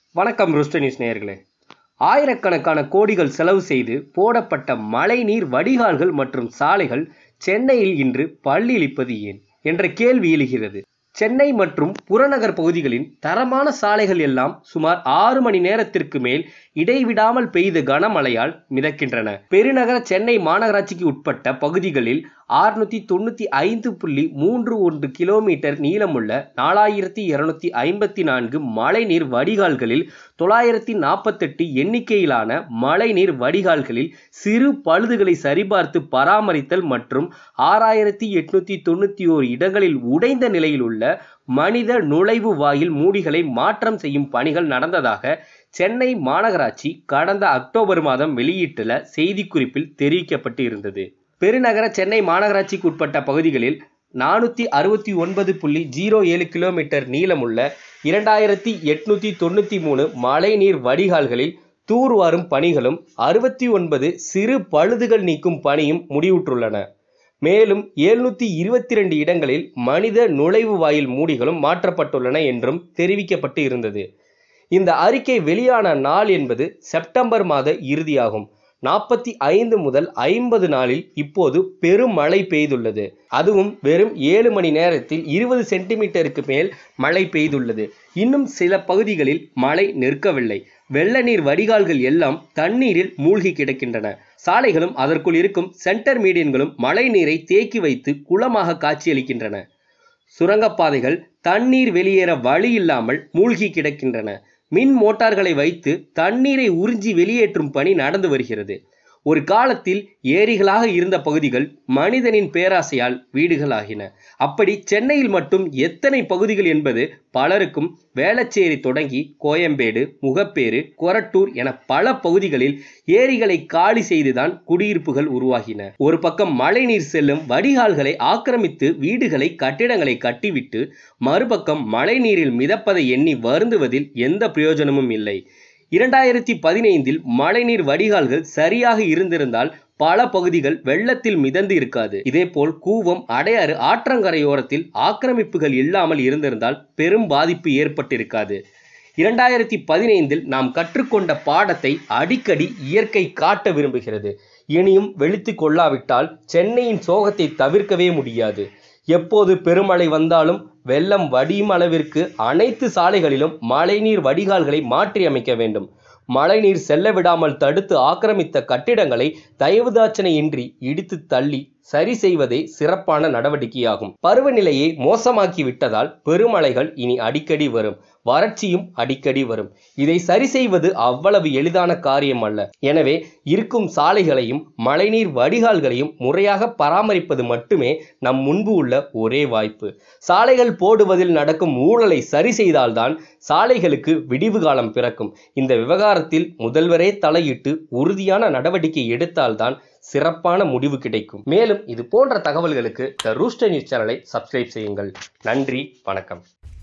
வணக்கம் ருஷ்ட நியூஸ் நேயர்களே ஆயிரக்கணக்கான கோடிகள் செலவு செய்து போடப்பட்ட மழைநீர் வடிகால்கள் மற்றும் சாலைகள் சென்னையில் இன்று பல்லிழிப்பது ஏன் என்ற கேள்வி எழுகிறது சென்னை மற்றும் புறநகர் பகுதிகளின் தரமான சாலைகள் எல்லாம் சுமார் ஆறு மணி நேரத்திற்கு மேல் இடைவிடாமல் பெய்த கனமழையால் மிதக்கின்றன பெருநகர சென்னை மாநகராட்சிக்கு உட்பட்ட பகுதிகளில் ஆறுநூத்தி தொண்ணூத்தி ஐந்து புள்ளி மூன்று ஒன்று கிலோமீட்டர் நீளமுள்ள நாலாயிரத்தி இருநூத்தி ஐம்பத்தி நான்கு மழைநீர் வடிகால்களில் தொள்ளாயிரத்தி நாற்பத்தெட்டு எண்ணிக்கையிலான மழைநீர் வடிகால்களில் சிறு பழுதுகளை சரிபார்த்து பராமரித்தல் மற்றும் ஆறாயிரத்தி எட்நூத்தி தொண்ணூத்தி ஓரு இடங்களில் உடைந்த நிலையில் உள்ள மனித நுழைவு வாயில் மூடிகளை மாற்றம் செய்யும் பணிகள் நடந்ததாக சென்னை மாநகராட்சி கடந்த அக்டோபர் மாதம் வெளியிட்டுள்ள செய்திக்குறிப்பில் தெரிவிக்கப்பட்டு இருந்தது பெருநகர சென்னை மாநகராட்சிக்கு உட்பட்ட பகுதிகளில் நானூற்றி அறுபத்தி ஒன்பது புள்ளி ஜீரோ ஏழு கிலோமீட்டர் நீளமுள்ள இரண்டாயிரத்தி எட்நூத்தி தொண்ணூற்றி மூணு மழைநீர் வடிகால்களில் தூர்வாரும் பணிகளும் அறுபத்தி ஒன்பது சிறு பழுதுகள் நீக்கும் பணியும் முடிவுற்றுள்ளன மேலும் எழுநூத்தி இருபத்தி ரெண்டு இடங்களில் மனித நுழைவு வாயில் மூடிகளும் மாற்றப்பட்டுள்ளன என்றும் தெரிவிக்கப்பட்டு இருந்தது இந்த அறிக்கை வெளியான நாள் என்பது செப்டம்பர் மாத இறுதியாகும் நாற்பத்தி ஐந்து முதல் ஐம்பது நாளில் இப்போது பெரும் மழை பெய்துள்ளது அதுவும் வெறும் ஏழு மணி நேரத்தில் இருபது சென்டிமீட்டருக்கு மேல் மழை பெய்துள்ளது இன்னும் சில பகுதிகளில் மழை நிற்கவில்லை வெள்ள நீர் வடிகால்கள் எல்லாம் தண்ணீரில் மூழ்கி கிடக்கின்றன சாலைகளும் அதற்குள் இருக்கும் சென்டர் மீடியன்களும் மழை நீரை தேக்கி வைத்து குளமாக காட்சியளிக்கின்றன சுரங்கப்பாதைகள் தண்ணீர் வெளியேற வழி இல்லாமல் மூழ்கி கிடக்கின்றன மின் மோட்டார்களை வைத்து தண்ணீரை உறிஞ்சி வெளியேற்றும் பணி நடந்து வருகிறது ஒரு காலத்தில் ஏரிகளாக இருந்த பகுதிகள் மனிதனின் பேராசையால் வீடுகளாகின அப்படி சென்னையில் மட்டும் எத்தனை பகுதிகள் என்பது பலருக்கும் வேளச்சேரி தொடங்கி கோயம்பேடு முகப்பேறு கொரட்டூர் என பல பகுதிகளில் ஏரிகளை காலி செய்துதான் குடியிருப்புகள் உருவாகின ஒரு பக்கம் மழைநீர் செல்லும் வடிகால்களை ஆக்கிரமித்து வீடுகளை கட்டிடங்களை கட்டிவிட்டு மறுபக்கம் மழைநீரில் மிதப்பதை எண்ணி வருந்துவதில் எந்த பிரயோஜனமும் இல்லை இரண்டாயிரத்தி பதினைந்தில் மழைநீர் வடிகால்கள் சரியாக இருந்திருந்தால் பல பகுதிகள் வெள்ளத்தில் மிதந்து இருக்காது இதேபோல் கூவம் அடையாறு ஆற்றங்கரையோரத்தில் ஆக்கிரமிப்புகள் இல்லாமல் இருந்திருந்தால் பெரும் பாதிப்பு ஏற்பட்டிருக்காது இரண்டாயிரத்தி பதினைந்தில் நாம் கற்றுக்கொண்ட பாடத்தை அடிக்கடி இயற்கை காட்ட விரும்புகிறது இனியும் வெளுத்து கொள்ளாவிட்டால் சென்னையின் சோகத்தை தவிர்க்கவே முடியாது எப்போது பெருமழை வந்தாலும் வெள்ளம் வடியும் அளவிற்கு அனைத்து சாலைகளிலும் மழைநீர் வடிகால்களை மாற்றி அமைக்க வேண்டும் மழைநீர் செல்ல விடாமல் தடுத்து ஆக்கிரமித்த கட்டிடங்களை தயவுதாட்சணையின்றி இடித்து தள்ளி சரி செய்வதே சிறப்பான நடவடிக்கையாகும் பருவநிலையை மோசமாக்கி விட்டதால் பெருமழைகள் இனி அடிக்கடி வரும் வறட்சியும் அடிக்கடி வரும் இதை சரி செய்வது அவ்வளவு எளிதான காரியம் அல்ல எனவே இருக்கும் சாலைகளையும் மழைநீர் வடிகால்களையும் முறையாக பராமரிப்பது மட்டுமே நம் முன்பு உள்ள ஒரே வாய்ப்பு சாலைகள் போடுவதில் நடக்கும் ஊழலை சரி செய்தால்தான் சாலைகளுக்கு விடிவு காலம் பிறக்கும் இந்த விவகாரத்தில் முதல்வரே தலையிட்டு உறுதியான நடவடிக்கை எடுத்தால்தான் சிறப்பான முடிவு கிடைக்கும் மேலும் இது போன்ற தகவல்களுக்கு த ரூஸ்டர் நியூஸ் சேனலை சப்ஸ்கிரைப் செய்யுங்கள் நன்றி வணக்கம்